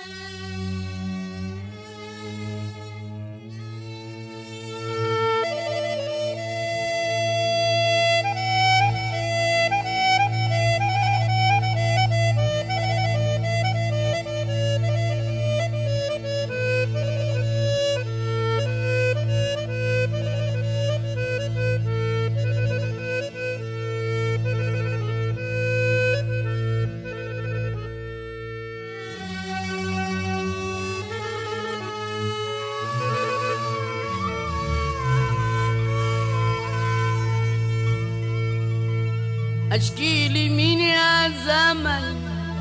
اشكي لي مين يا زمن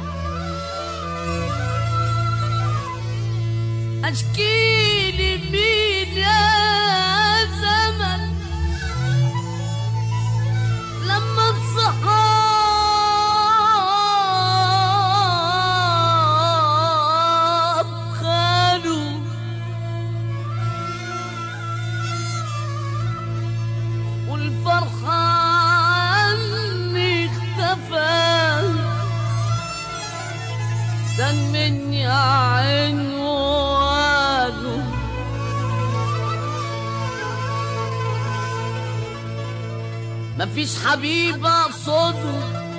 اشكي لي مين يا زمن لما الصحاب خانوا والفرحة عني اختفى زن مني عنوانه مفيش حبيب اقصده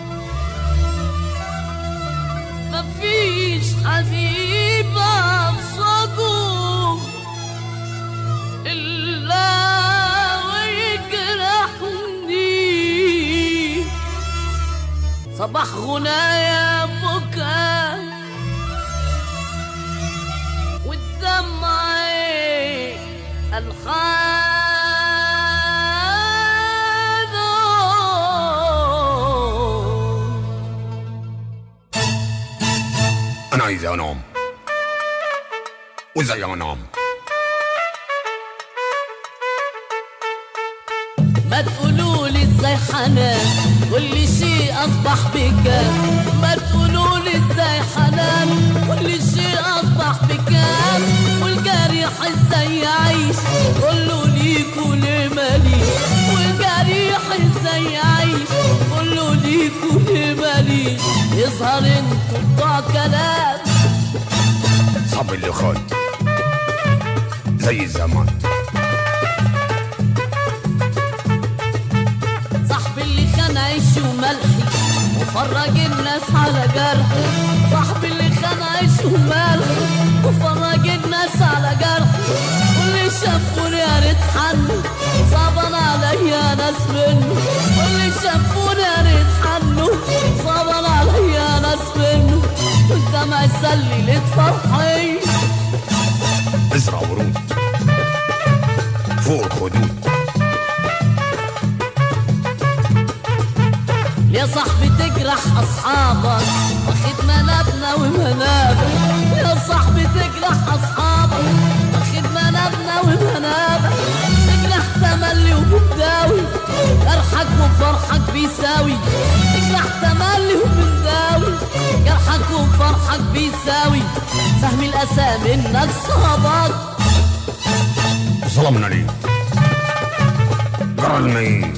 مفيش حبيب اقصده إلا ويجرحني صباح غنايا بكاء والدمع الحان انا عايز انام وازاي انام ما تقولوا لي ازاي حنان كل شيء اصبح بك ما تقولوا لي ازاي حنان كل شيء اصبح بك والجريح ازاي يعيش قولوا لي كل مالي والجريح ازاي يعيش قولوا لي كل مالي يظهر انتوا بتوع كلام صعب اللي خد زي الزمان صاحبي اللي خان عيشي وملحي وفرج الناس على جرحي صاحبي اللي خان عيشي وملحي وفرج الناس على جرحي واللي شافوني يا ريت حنوا صعبان عليا ناس منه واللي شافوني يا ريت حنوا صعبان عليا ناس منه والدمع يسلي ليت فرحي ازرع ورود فوق الخدود يا صاحبي تجرح اصحابك واخد منابنا ومنابك يا صاحبي تجرح اصحابك واخد منابنا ومنابك تجرح تملي وبتداوي جرحك وفرحك بيساوي تجرح تملي وبتداوي جرحك وفرحك بيساوي سهم الاسى منك صابك ظلمنا ليه جرى الميت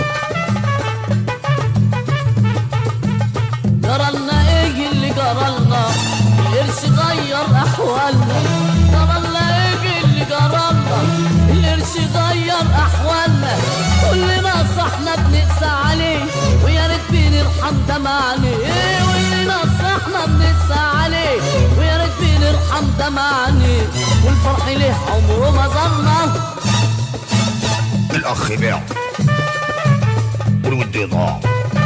جرالنا ايه اللي جرالنا القرش غير احوالنا جرالنا ايه اللي جرالنا القرش غير احوالنا كلنا صحنا بنقسى عليه ويا ريت بنرحم دمعنا ايه واللي نصحنا بنقسى عليه ويا ريت بنرحم دمعنا والفرح ليه عمره ما ظلنا الاخ باع والود ضاع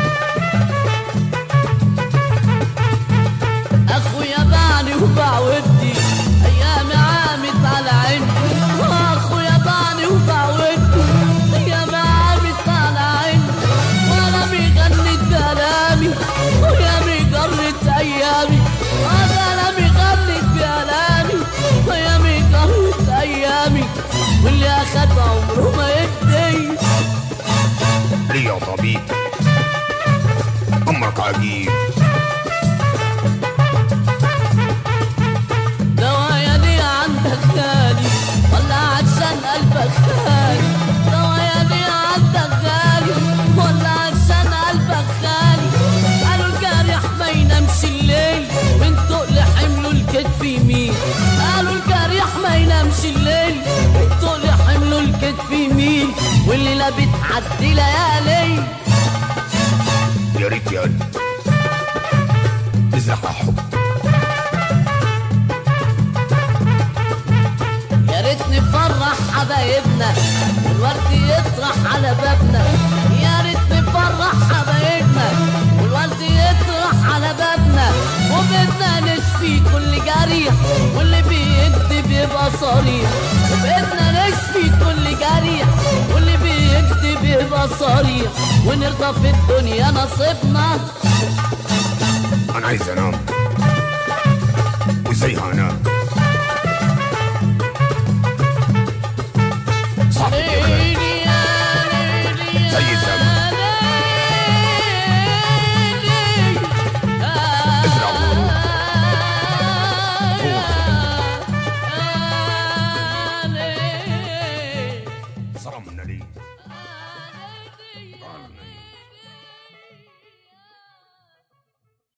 اخويا باعني وباع ودي ايامي عامت على عندي واخويا باعني وباع ودي ايامي عامت على عندي وانا بيغني كلامي ويامي جرت ايامي وانا بيغني كلامي ويامي جرت ايامي واللي اخد عمره ما يدي ليه يا طبيب امرك عجيب دوايا دي عندك غالي ولا عشان قلبك خالي دوايا دي عندك غالي ولا عشان قلبك خالي قالوا الجارح ما ينامش الليل من تقل حمله الكتف الليلة بتعدي ليالي يا ريت يا قلبي نزرع حب يا ريت نفرح حبايبنا والورد يطرح على بابنا يا ريت نفرح حبايبنا والورد يطرح على بابنا وبدنا نشفي كل جريح واللي بيكذب يبقى صريح وبدنا نشفي كل جريح واللي بيكذب يبقى صريح ونرضى في الدنيا نصيبنا انا عايز انام وازاي هنام صاحبي يا خالد زي الزمن. ازرع ورود. صرمنا ليه